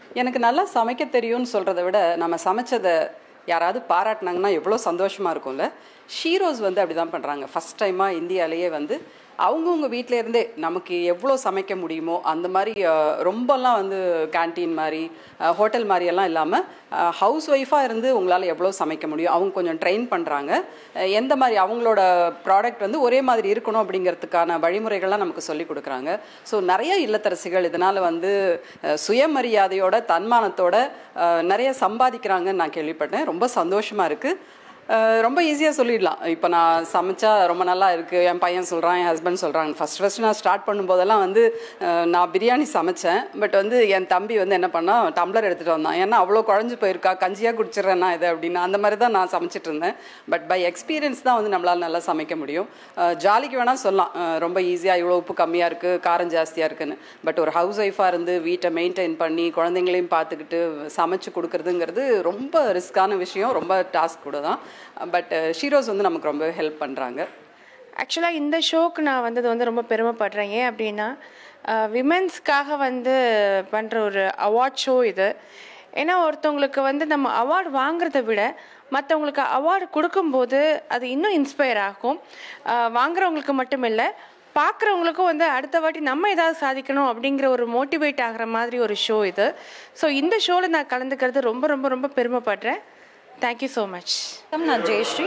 எனக்கு நல்லா சமைக்க தெரியும்னு சொல்கிறத விட நம்ம சமைச்சதை யாராவது பாராட்டினாங்கன்னா எவ்வளோ சந்தோஷமாக இருக்கும்ல ஷீரோஸ் வந்து அப்படி தான் பண்ணுறாங்க ஃபஸ்ட் டைமாக இந்தியாவிலேயே வந்து அவங்கவுங்க வீட்டில இருந்தே நமக்கு எவ்வளோ சமைக்க முடியுமோ அந்த மாதிரி அஹ், ரொம்பலாம் வந்து கேன்டீன் மாதிரி ஹோட்டல் மாதிரியெல்லாம் இல்லாமல் ஹவுஸ் ஒய்ஃபாக இருந்து உங்களால் எவ்வளோ சமைக்க முடியும் அவங்க கொஞ்சம் ட்ரெயின் பண்ணுறாங்க எந்த மாதிரி அவங்களோட ப்ராடக்ட் வந்து ஒரே மாதிரி இருக்கணும் அப்படிங்கிறதுக்கான வழிமுறைகள்லாம் நமக்கு சொல்லி கொடுக்குறாங்க ஸோ நிறைய இல்லத்தரசிகள் இதனால் வந்து அஹ், சுயமரியாதையோட தன்மானத்தோட அஹ், நிறைய சம்பாதிக்கிறாங்கன்னு நான் கேள்விப்பட்டேன் ரொம்ப சந்தோஷமாக இருக்குது அஹ் ரொம்ப ஈஸியாக சொல்லிடலாம் இப்போ நான் சமைச்சா ரொம்ப நல்லா இருக்குது என் பையன் சொல்கிறான் என் ஹஸ்பண்ட் சொல்கிறாங்க ஃபஸ்ட் ஃபஸ்ட் நான் ஸ்டார்ட் பண்ணும்போதெல்லாம் வந்து அஹ் நான் பிரியாணி சமைச்சேன் பட் வந்து என் தம்பி வந்து என்ன பண்ணான் டம்ளர் எடுத்துகிட்டு வந்தான் ஏன்னா அவ்வளோ குழஞ்சு போயிருக்கா கஞ்சியாக குடிச்சிடுறேன்னா இது அப்படின்னு அந்த மாதிரி தான் நான் சமைச்சிட்டு இருந்தேன் பட் பை எக்ஸ்பீரியன்ஸ் தான் வந்து நம்மளால் நல்லா சமைக்க முடியும் அஹ் ஜாலிக்கு வேணால் சொல்லலாம் அஹ் ரொம்ப ஈஸியாக இவ்வளோ உப்பு கம்மியாக இருக்குது காரம் ஜாஸ்தியாக இருக்குன்னு பட் ஒரு ஹவுஸ் ஒய்ஃபாக இருந்து வீட்டை மெயின்டைன் பண்ணி குழந்தைங்களையும் பார்த்துக்கிட்டு சமைச்சு கொடுக்குறதுங்கிறது ரொம்ப ரிஸ்க்கான விஷயம் ரொம்ப டாஸ்க் கூட தான் பட் ஷீரோஸ் வந்து நமக்கு ரொம்ப ஹெல்ப் பண்ணுறாங்க ஆக்சுவலாக இந்த ஷோக்கு நான் வந்தது வந்து ரொம்ப பெருமைப்படுறேன் ஏன் அப்படின்னா விமென்ஸ்க்காக வந்து பண்ணுற ஒரு அவார்ட் ஷோ இது ஏன்னா ஒருத்தவங்களுக்கு வந்து நம்ம அவார்டு வாங்குறத விட மற்றவங்களுக்கு அவார்டு கொடுக்கும்போது அது இன்னும் இன்ஸ்பயர் ஆகும் அஹ் வாங்குறவங்களுக்கு மட்டும் இல்லை பார்க்குறவங்களுக்கும் வந்து அடுத்த வாட்டி நம்ம ஏதாவது சாதிக்கணும் அப்படிங்கிற ஒரு மோட்டிவேட் ஆகிற மாதிரி ஒரு ஷோ இது ஸோ இந்த ஷோவில் நான் கலந்துக்கிறது ரொம்ப ரொம்ப ரொம்ப பெருமைப்படுறேன் தேங்க்யூ ஸோ மச் வணக்கம் நான் Jayashree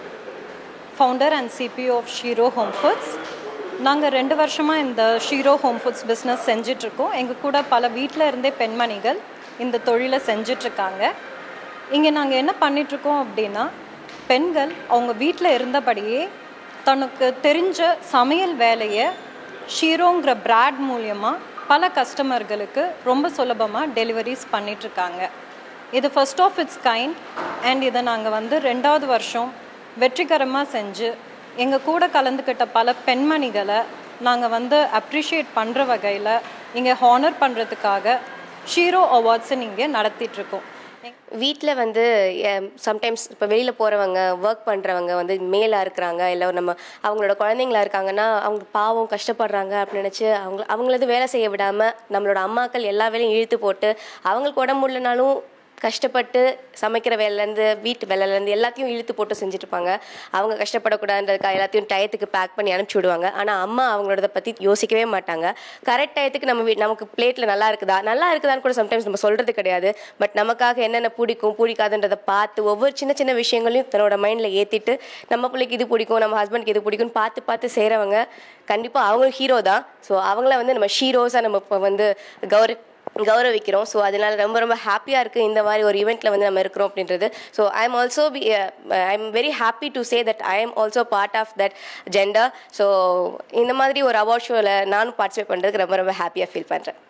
founder and CBO of Shero home foods நாங்கள் ரெண்டு வருஷமாக இந்த ஷீரோ ஹோம் ஃபுட்ஸ் பிஸ்னஸ் செஞ்சிட்ருக்கோம் எங்கள் கூட பல வீட்டில் இருந்தே பெண்மணிகள் இந்த தொழிலை செஞ்சிட்ருக்காங்க இங்கே நாங்கள் என்ன பண்ணிகிட்ருக்கோம் அப்படின்னா பெண்கள் அவங்க வீட்டில் இருந்தபடியே தனக்கு தெரிஞ்ச சமையல் வேலையை ஷீரோங்கிற பிராட் மூலியமாக பல கஸ்டமர்களுக்கு ரொம்ப சுலபமாக டெலிவரிஸ் பண்ணிகிட்ருக்காங்க இது first of its kind and இதை நாங்கள் வந்து ரெண்டாவது வருஷம் வெற்றிகரமாக செஞ்சு எங்கள் கூட கலந்துக்கிட்ட பல பெண்மணிகளை நாங்கள் வந்து அப்ரிஷியேட் பண்ணுற வகையில் இங்கே ஹானர் பண்ணுறதுக்காக ஷீரோ அவார்ட்ஸை இங்கே நடத்திட்டுருக்கோம் வீட்டில் வந்து சம்டைம்ஸ் இப்போ வெளியில் போகிறவங்க ஒர்க் பண்ணுறவங்க வந்து மேலாக இருக்கிறாங்க இல்லை நம்ம அவங்களோட குழந்தைங்களா இருக்காங்கன்னா அவங்க பாவம் கஷ்டப்படுறாங்க அப்படின்னு நினச்சி அவங்க அவங்களது வேலை செய்ய விடாமல் நம்மளோட அம்மாக்கள் எல்லா வேலையும் இழுத்து போட்டு அவங்களுக்கு உடம்பு முடியலனாலும் கஷ்டப்பட்டு சமைக்கிற வேலைலேருந்து வீட்டு வேலையிலேருந்து எல்லாத்தையும் இழுத்து போட்டு செஞ்சுட்டு இருப்பாங்க அவங்க கஷ்டப்படக்கூடாதுன்றதுக்காக எல்லாத்தையும் டயத்துக்கு பேக் பண்ணி அனுப்பிச்சி விடுவாங்க ஆனால் அம்மா அவங்களோட பற்றி யோசிக்கவே மாட்டாங்க கரெக்ட் டயத்துக்கு நம்ம வீ- நமக்கு பிளேட்டில் நல்லா இருக்குதா நல்லா இருக்குதான்னு கூட சம்டைம்ஸ் நம்ம சொல்கிறது கிடையாது பட் நமக்காக என்னென்ன பிடிக்கும் பிடிக்காதுன்றதை பார்த்து ஒவ்வொரு சின்ன சின்ன விஷயங்களையும் தன்னோட மைண்டில் ஏற்றிட்டு நம்ம பிள்ளைக்கு இது பிடிக்கும் நம்ம ஹஸ்பண்ட்க்கு இது பிடிக்கும்னு பார்த்து பார்த்து செய்கிறவங்க கண்டிப்பாக அவங்களும் ஹீரோ தான் ஸோ அவங்கள வந்து நம்ம ஷீரோஸாக நம்ம இப்போ வந்து கௌரவ கௌரவிக்கிறோம் ஸோ அதனால ரொம்ப ரொம்ப ஹாப்பியாக இருக்குது இந்த மாதிரி ஒரு ஈவெண்ட்டில் வந்து நம்ம இருக்கிறோம் அப்படின்றது so I am also be I am very happy to say that I am also part of that gender so இந்த மாதிரி ஒரு அவார்ட் ஷோவில் நானும் பார்ட்டிசிபேட் பண்ணுறதுக்கு ரொம்ப ரொம்ப ஹாப்பியாக ஃபீல் பண்ணுறேன்